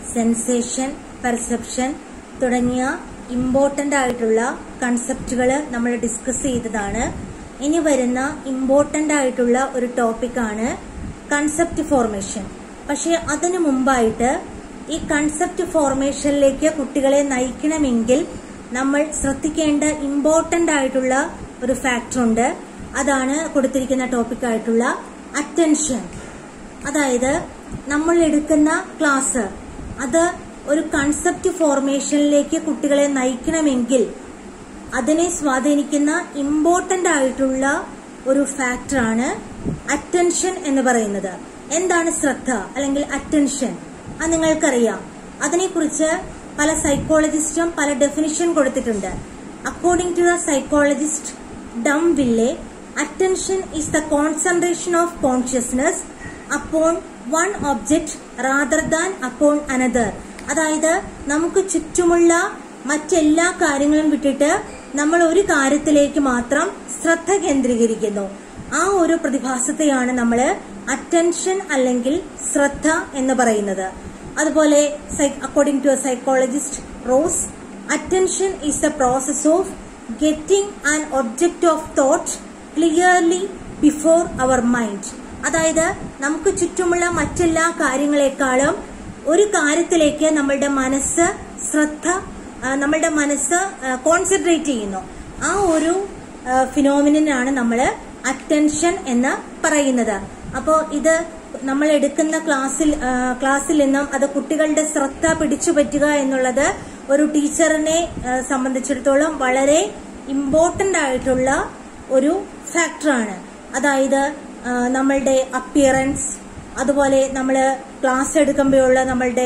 sensation perception തുടങ്ങിയ important ആയിട്ടുള്ള കൺസെപ്റ്റുകൾ നമ്മൾ ഡിസ്കസ് ചെയ്തതാണ് ഇനി വരുന്ന ഇമ്പോർട്ടന്റ് ആയിട്ടുള്ള ഒരു ടോപ്പിക്കാണ് കൺസെപ്റ്റ് ഫോർമേഷൻ പക്ഷെ അതിനു മുമ്പായിട്ട് ഈ കൺസെപ്റ്റ് ഫോർമേഷനിലേക്ക് കുട്ടികളെ നയിക്കണമെങ്കിൽ നമ്മൾ ശ്രദ്ധിക്കേണ്ട ഇമ്പോർട്ടന്റ് ആയിട്ടുള്ള ഒരു ഫാക്ടർ ഉണ്ട് അതാണ് കൊടുത്തിരിക്കുന്ന ടോപ്പിക്കായിട്ടുള്ള അറ്റൻഷൻ അതായത് നമ്മൾ എടുക്കുന്ന ക്ലാസ് അത് ഒരു കൺസെപ്റ്റ് ഫോർമേഷനിലേക്ക് കുട്ടികളെ നയിക്കണമെങ്കിൽ അതിനെ സ്വാധീനിക്കുന്ന ഇമ്പോർട്ടന്റ് ആയിട്ടുള്ള ഒരു ഫാക്ടറാണ് അറ്റൻഷൻ എന്ന് പറയുന്നത് എന്താണ് ശ്രദ്ധ അല്ലെങ്കിൽ അറ്റൻഷൻ അത് നിങ്ങൾക്കറിയാം അതിനെക്കുറിച്ച് പല സൈക്കോളജിസ്റ്റും പല ഡെഫിനിഷൻ കൊടുത്തിട്ടുണ്ട് according to the psychologist Dumville attention is the concentration of consciousness upon one object rather than upon another അതായത് നമുക്ക് ചുറ്റുമുള്ള മറ്റെല്ലാ കാര്യങ്ങളും വിട്ടിട്ട് നമ്മൾ ഒരു കാര്യത്തിലേക്ക് മാത്രം ശ്രദ്ധ കേന്ദ്രീകരിക്കുന്നു ആ ഒരു പ്രതിഭാസത്തെയാണ് നമ്മൾ അറ്റൻഷൻ അല്ലെങ്കിൽ ശ്രദ്ധ എന്ന് പറയുന്നത് അതുപോലെ according to a psychologist Ross attention is the process of getting an object of thought clearly before our mind അതായത് നമുക്ക് ചുറ്റുമുള്ള മറ്റെല്ലാ കാര്യങ്ങളെക്കാളും ഒരു കാര്യത്തിലേക്ക് നമ്മളുടെ മനസ്സ് ശ്രദ്ധ നമ്മളുടെ മനസ്സ് കോൺസെൻട്രേറ്റ് ചെയ്യുന്നു ആ ഒരു ഫിനോമിനാണ് നമ്മൾ അറ്റൻഷൻ എന്ന് പറയുന്നത് അപ്പോൾ ഇത് നമ്മൾ എടുക്കുന്ന ക്ലാസ്സിൽ ക്ലാസ്സിൽ നിന്നും അത് കുട്ടികളുടെ ശ്രദ്ധ പിടിച്ചു പറ്റുക എന്നുള്ളത് ഒരു ടീച്ചറിനെ സംബന്ധിച്ചിടത്തോളം വളരെ ഇമ്പോർട്ടന്റ് ആയിട്ടുള്ള ഒരു ഫാക്ടറാണ് അതായത് നമ്മളുടെ അപ്പിയറൻസ് അതുപോലെ നമ്മൾ ക്ലാസ് എടുക്കുമ്പോഴുള്ള നമ്മളുടെ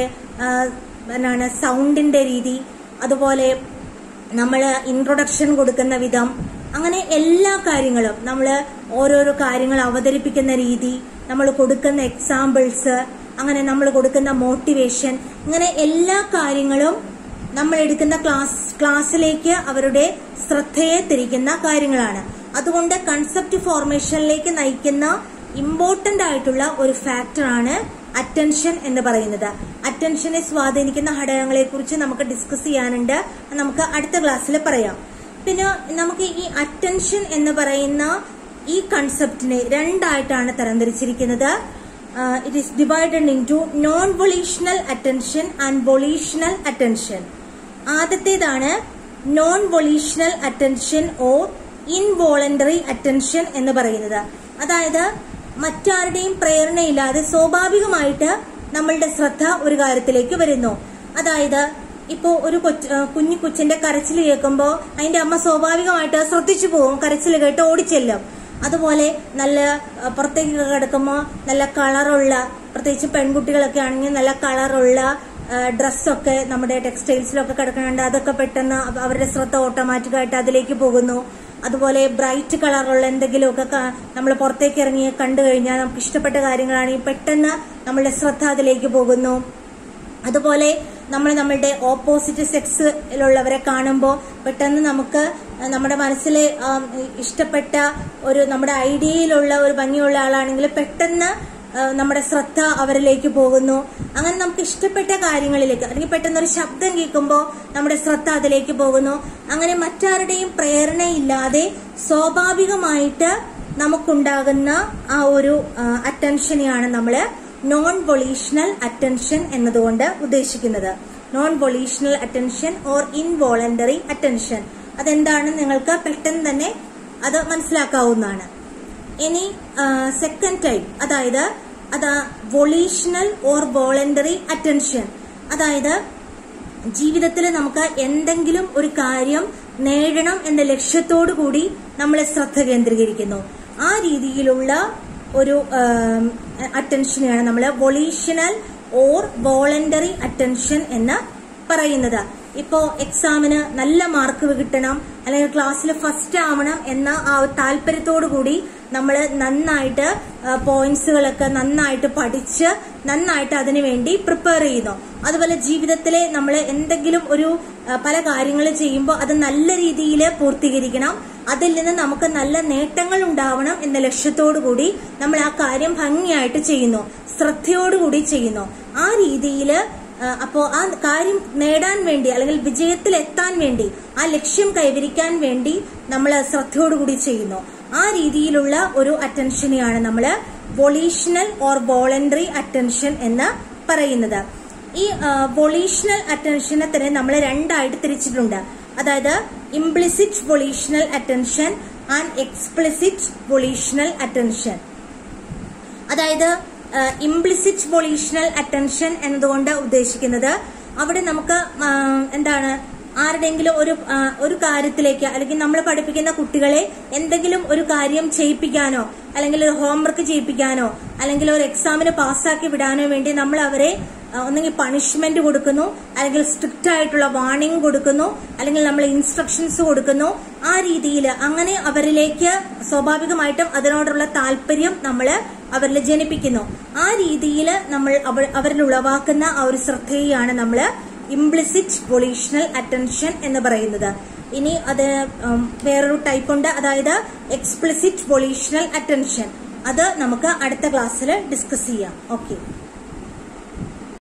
എന്താണ് സൗണ്ടിന്റെ രീതി അതുപോലെ നമ്മൾ ഇൻട്രൊഡക്ഷൻ കൊടുക്കുന്ന വിധം അങ്ങനെ എല്ലാ കാര്യങ്ങളും നമ്മൾ ഓരോരോ കാര്യങ്ങൾ അവതരിപ്പിക്കുന്ന രീതി നമ്മൾ കൊടുക്കുന്ന എക്സാമ്പിൾസ് അങ്ങനെ നമ്മൾ കൊടുക്കുന്ന മോട്ടിവേഷൻ ഇങ്ങനെ എല്ലാ കാര്യങ്ങളും നമ്മൾ എടുക്കുന്ന ക്ലാസ് ക്ലാസ്സിലേക്ക് അവരുടെ ശ്രദ്ധയെ തിരിക്കുന്ന കാര്യങ്ങളാണ് അതുകൊണ്ട് കൺസെപ്റ്റ് ഫോർമേഷനിലേക്ക് നയിക്കുന്ന ഇമ്പോർട്ടന്റ് ആയിട്ടുള്ള ഒരു ഫാക്ടറാണ് അറ്റൻഷൻ എന്ന് പറയുന്നത് അറ്റൻഷനെ സ്വാധീനിക്കുന്ന ഘടകങ്ങളെ കുറിച്ച് നമുക്ക് ഡിസ്കസ് ചെയ്യാനുണ്ട് നമുക്ക് അടുത്ത ക്ലാസ്സിൽ പറയാം പിന്നെ നമുക്ക് ഈ അറ്റൻഷൻ എന്ന് പറയുന്ന ഈ കൺസെപ്റ്റിനെ രണ്ടായിട്ടാണ് തരംതിരിച്ചിരിക്കുന്നത് it is divided into non volitional attention and volitional attention ആദ്യത്തേതാണ് non volitional attention or involuntary attention എന്ന് പറയുന്നത് അതായത് മറ്റാരുടെയും പ്രേരണയില്ലാതെ സ്വാഭാവികമായിട്ട് നമ്മളുടെ ശ്രദ്ധ ഒരു കാര്യത്തിലേക്ക് വരുന്നു അതായത് ഇപ്പോ ഒരു കൊച്ചു കുഞ്ഞു കൊച്ചിന്റെ കരച്ചിൽ കേൾക്കുമ്പോൾ അതിന്റെ അമ്മ സ്വാഭാവികമായിട്ട് ശ്രദ്ധിച്ചു പോകും കരച്ചിൽ കേട്ട് ഓടിച്ചെല്ലും അതുപോലെ നല്ല പുറത്തേക്ക് കിടക്കുമ്പോൾ നല്ല കളറുള്ള പ്രത്യേകിച്ച് പെൺകുട്ടികളൊക്കെ ആണെങ്കിൽ നല്ല കളറുള്ള ഡ്രസ്സൊക്കെ നമ്മുടെ ടെക്സ്റ്റൈൽസിലൊക്കെ കിടക്കുന്നുണ്ട് അതൊക്കെ പെട്ടെന്ന് അവരുടെ ശ്രദ്ധ ഓട്ടോമാറ്റിക്കായിട്ട് അതിലേക്ക് പോകുന്നു അതുപോലെ ബ്രൈറ്റ് കളറുള്ള എന്തെങ്കിലുമൊക്കെ നമ്മൾ പുറത്തേക്ക് ഇറങ്ങി കണ്ടു കഴിഞ്ഞാൽ നമുക്ക് ഇഷ്ടപ്പെട്ട കാര്യങ്ങളാണെങ്കിൽ പെട്ടെന്ന് നമ്മളുടെ ശ്രദ്ധ അതിലേക്ക് പോകുന്നു അതുപോലെ നമ്മൾ നമ്മളുടെ ഓപ്പോസിറ്റ് സെക്സിലുള്ളവരെ കാണുമ്പോൾ പെട്ടെന്ന് നമുക്ക് നമ്മുടെ മനസ്സിൽ ഇഷ്ടപ്പെട്ട ഒരു നമ്മുടെ ഐഡിയയിലുള്ള ഒരു ഭംഗിയുള്ള ആളാണെങ്കിൽ പെട്ടെന്ന് നമ്മുടെ ശ്രദ്ധ അവരിലേക്ക് പോകുന്നു അങ്ങനെ നമുക്ക് ഇഷ്ടപ്പെട്ട കാര്യങ്ങളിലേക്ക് അല്ലെങ്കിൽ പെട്ടെന്ന് ഒരു ശബ്ദം കേൾക്കുമ്പോൾ നമ്മുടെ ശ്രദ്ധ അതിലേക്ക് പോകുന്നു അങ്ങനെ മറ്റാരുടെയും പ്രേരണയില്ലാതെ സ്വാഭാവികമായിട്ട് നമുക്കുണ്ടാകുന്ന ആ ഒരു അറ്റൻഷനെയാണ് നമ്മൾ നോൺ വൊളീഷണൽ അറ്റൻഷൻ എന്നതുകൊണ്ട് ഉദ്ദേശിക്കുന്നത് non volitional attention or involuntary attention അതെന്താണ് നിങ്ങൾക്ക് പെട്ടെന്ന് തന്നെ അത് മനസ്സിലാക്കാവുന്നതാണ് ഇനി സെക്കൻഡ് ടൈപ്പ് അതായത് അത് വൊളീഷണൽ ഓർ വോളണ്ടറി അറ്റൻഷൻ അതായത് ജീവിതത്തിൽ നമുക്ക് എന്തെങ്കിലും ഒരു കാര്യം നേടണം എന്ന ലക്ഷ്യത്തോടു കൂടി നമ്മൾ ശ്രദ്ധ കേന്ദ്രീകരിക്കുന്നു ആ രീതിയിലുള്ള ഒരു അറ്റൻഷനെയാണ് നമ്മൾ വൊളീഷണൽ ഓർ വോളണ്ടറി അറ്റൻഷൻ എന്ന് പറയുന്നത് ഇപ്പോ എക്സാമിന് നല്ല മാർക്ക് കിട്ടണം അല്ലെങ്കിൽ ക്ലാസ്സിൽ ഫസ്റ്റ് ആവണം എന്ന ആ താല്പര്യത്തോടു കൂടി നമ്മൾ നന്നായിട്ട് പോയിന്റ്സുകളൊക്കെ നന്നായിട്ട് പഠിച്ച് നന്നായിട്ട് അതിനു വേണ്ടി പ്രിപ്പയർ ചെയ്യുന്നു അതുപോലെ ജീവിതത്തിലെ നമ്മൾ എന്തെങ്കിലും ഒരു പല കാര്യങ്ങൾ ചെയ്യുമ്പോൾ അത് നല്ല രീതിയിൽ പൂർത്തീകരിക്കണം അതിൽ നിന്ന് നമുക്ക് നല്ല നേട്ടങ്ങൾ ഉണ്ടാവണം എന്ന ലക്ഷ്യത്തോടു കൂടി നമ്മൾ ആ കാര്യം ഭംഗിയായിട്ട് ചെയ്യുന്നു ശ്രദ്ധയോടുകൂടി ചെയ്യുന്നു ആ രീതിയിൽ അപ്പോൾ ആ കാര്യം നേടാൻ വേണ്ടി അല്ലെങ്കിൽ വിജയത്തിൽ എത്താൻ വേണ്ടി ആ ലക്ഷ്യം കൈവരിക്കാൻ വേണ്ടി നമ്മൾ ശ്രദ്ധയോടുകൂടി ചെയ്യുന്നു ആ രീതിയിലുള്ള ഒരു അറ്റൻഷനെയാണ് നമ്മൾ വൊളീഷണൽ ഓർ വോളണ്ടറി അറ്റൻഷൻ എന്ന് പറയുന്നത് ഈ വൊളീഷണൽ അറ്റൻഷനെ തന്നെ നമ്മൾ രണ്ടായിട്ട് തിരിച്ചിട്ടുണ്ട് അതായത് implicit volitional attention and explicit volitional attention അതായത് ഇംപ്ലിസിറ്റ് വൊളീഷണൽ അറ്റൻഷൻ എന്നതുകൊണ്ട് ഉദ്ദേശിക്കുന്നത് അവിടെ നമുക്ക് ആ, എന്താണ് ആരുടെങ്കിലും ഒരു ആ, ഒരു കാര്യത്തിലേക്ക് അല്ലെങ്കിൽ നമ്മൾ പഠിപ്പിക്കുന്ന കുട്ടികളെ എന്തെങ്കിലും ഒരു കാര്യം ചെയ്യിപ്പിക്കാനോ അല്ലെങ്കിൽ ഒരു ഹോംവർക്ക് ചെയ്യിപ്പിക്കാനോ അല്ലെങ്കിൽ ഒരു എക്സാമിന് പാസ്സാക്കി വിടാനോ വേണ്ടി നമ്മൾ അവരെ ആ, ഒന്നെങ്കിൽ പണിഷ്മെന്റ് കൊടുക്കുന്നു അല്ലെങ്കിൽ സ്ട്രിക്റ്റ് ആയിട്ടുള്ള വാർണിംഗ് കൊടുക്കുന്നു അല്ലെങ്കിൽ നമ്മൾ ഇൻസ്ട്രക്ഷൻസ് കൊടുക്കുന്നു ആ രീതിയിൽ അങ്ങനെ അവരിലേക്ക് സ്വാഭാവികമായിട്ടും അതിനോടുള്ള താല്പര്യം നമ്മൾ അവരിൽ ജനിപ്പിക്കുന്നു ആ രീതിയിൽ നമ്മൾ അവ- അവരിൽ ഉളവാക്കുന്ന ആ ഒരു ശ്രദ്ധയെയാണ് നമ്മൾ ഇംപ്ലിസിറ്റ് വൊളീഷണൽ അറ്റൻഷൻ എന്ന് പറയുന്നത് ഇനി അത് ഉം, വേറൊരു ടൈപ്പ് ഉണ്ട് അതായത് എക്സ്പ്ലിസിറ്റ് വൊളീഷണൽ അറ്റൻഷൻ അത് നമുക്ക് അടുത്ത ക്ലാസ്സിൽ ഡിസ്കസ് ചെയ്യാം ഓക്കെ